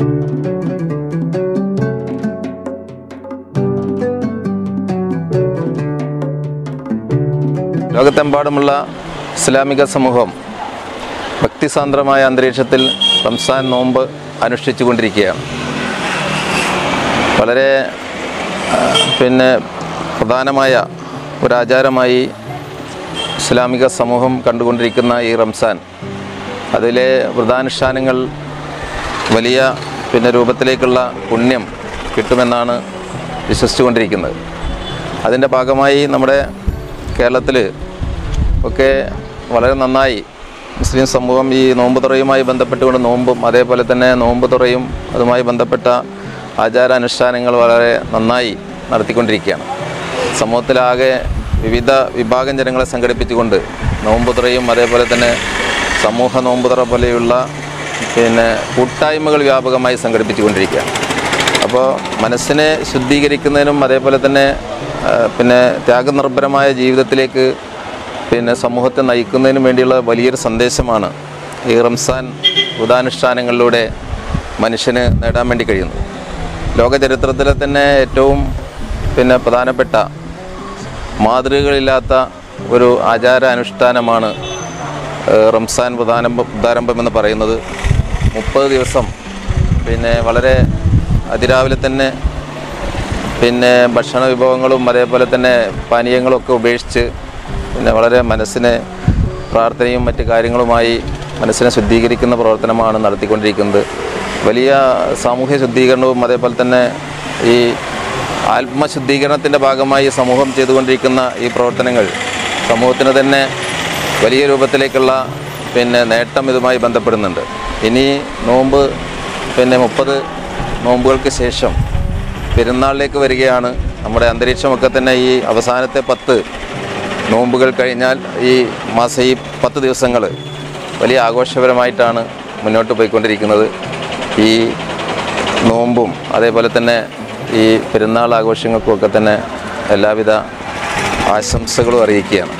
ലോകത്തെമ്പാടുമുള്ള ഇസ്ലാമിക സമൂഹം ഭക്തിസാന്ദ്രമായ അന്തരീക്ഷത്തിൽ റംസാൻ നോമ്പ് അനുഷ്ഠിച്ചു കൊണ്ടിരിക്കുകയാണ് വളരെ ആ, പിന്നെ പ്രധാനമായ ഒരു ആചാരമായി ഇസ്ലാമിക സമൂഹം കണ്ടുകൊണ്ടിരിക്കുന്ന ഈ റംസാൻ അതിലെ വ്രതാനുഷ്ഠാനങ്ങൾ വലിയ പിന്നെ രൂപത്തിലേക്കുള്ള പുണ്യം കിട്ടുമെന്നാണ് വിശ്വസിച്ചുകൊണ്ടിരിക്കുന്നത് അതിൻ്റെ ഭാഗമായി നമ്മുടെ കേരളത്തിൽ ഒക്കെ വളരെ നന്നായി മുസ്ലിം സമൂഹം ഈ നോമ്പ് തുറയുമായി ബന്ധപ്പെട്ടുകൊണ്ട് നോമ്പും അതേപോലെ തന്നെ നോമ്പ് തുറയും അതുമായി ബന്ധപ്പെട്ട ആചാരാനുഷ്ഠാനങ്ങൾ വളരെ നന്നായി നടത്തിക്കൊണ്ടിരിക്കുകയാണ് സമൂഹത്തിലാകെ വിവിധ വിഭാഗം ജനങ്ങളെ സംഘടിപ്പിച്ചുകൊണ്ട് നോമ്പ് തുറയും അതേപോലെ തന്നെ സമൂഹ നോമ്പ് തുറ പോലെയുള്ള പിന്നെ കൂട്ടായ്മകൾ വ്യാപകമായി സംഘടിപ്പിച്ചുകൊണ്ടിരിക്കുകയാണ് അപ്പോൾ മനസ്സിനെ ശുദ്ധീകരിക്കുന്നതിനും അതേപോലെ തന്നെ ആ, പിന്നെ ത്യാഗനിർഭരമായ ജീവിതത്തിലേക്ക് പിന്നെ സമൂഹത്തെ നയിക്കുന്നതിനും വേണ്ടിയുള്ള വലിയൊരു സന്ദേശമാണ് ഈ റംസാൻ ഉദാനുഷ്ഠാനങ്ങളിലൂടെ മനുഷ്യന് നേടാൻ വേണ്ടി കഴിയുന്നത് ലോക ചരിത്രത്തിലെ തന്നെ ഏറ്റവും പിന്നെ പ്രധാനപ്പെട്ട മാതൃകകളില്ലാത്ത ഒരു ആചാര അനുഷ്ഠാനമാണ് ഏഹ്, റംസാൻ പ്രധാനമ്പം ഉദാരംഭം എന്ന് പറയുന്നത് മുപ്പത് ദിവസം പിന്നെ വളരെ അതിരാവിലെ തന്നെ പിന്നെ ഭക്ഷണ വിഭവങ്ങളും അതേപോലെ തന്നെ പാനീയങ്ങളും ഒക്കെ ഉപേക്ഷിച്ച് പിന്നെ വളരെ മനസ്സിനെ പ്രാർത്ഥനയും മറ്റ് കാര്യങ്ങളുമായി മനസ്സിനെ ശുദ്ധീകരിക്കുന്ന പ്രവർത്തനമാണ് നടത്തിക്കൊണ്ടിരിക്കുന്നത് വലിയ സാമൂഹ്യ ശുദ്ധീകരണവും അതേപോലെ തന്നെ ഈ ആത്മശുദ്ധീകരണത്തിൻ്റെ ഭാഗമായി സമൂഹം ചെയ്തുകൊണ്ടിരിക്കുന്ന ഈ പ്രവർത്തനങ്ങൾ സമൂഹത്തിന് തന്നെ വലിയ രൂപത്തിലേക്കുള്ള പിന്നെ നേട്ടം ഇതുമായി ബന്ധപ്പെടുന്നുണ്ട് ഇനി നോമ്പ് പിന്നെ മുപ്പത് നോമ്പുകൾക്ക് ശേഷം പെരുന്നാളിലേക്ക് വരികയാണ് നമ്മുടെ അന്തരീക്ഷമൊക്കെ തന്നെ ഈ അവസാനത്തെ പത്ത് നോമ്പുകൾ കഴിഞ്ഞാൽ ഈ മാസം ഈ പത്ത് ദിവസങ്ങൾ വലിയ ആഘോഷപരമായിട്ടാണ് മുന്നോട്ട് പോയിക്കൊണ്ടിരിക്കുന്നത് ഈ നോമ്പും അതേപോലെ തന്നെ ഈ പെരുന്നാൾ ആഘോഷങ്ങൾക്കുമൊക്കെ തന്നെ എല്ലാവിധ ആശംസകളും അറിയിക്കുകയാണ്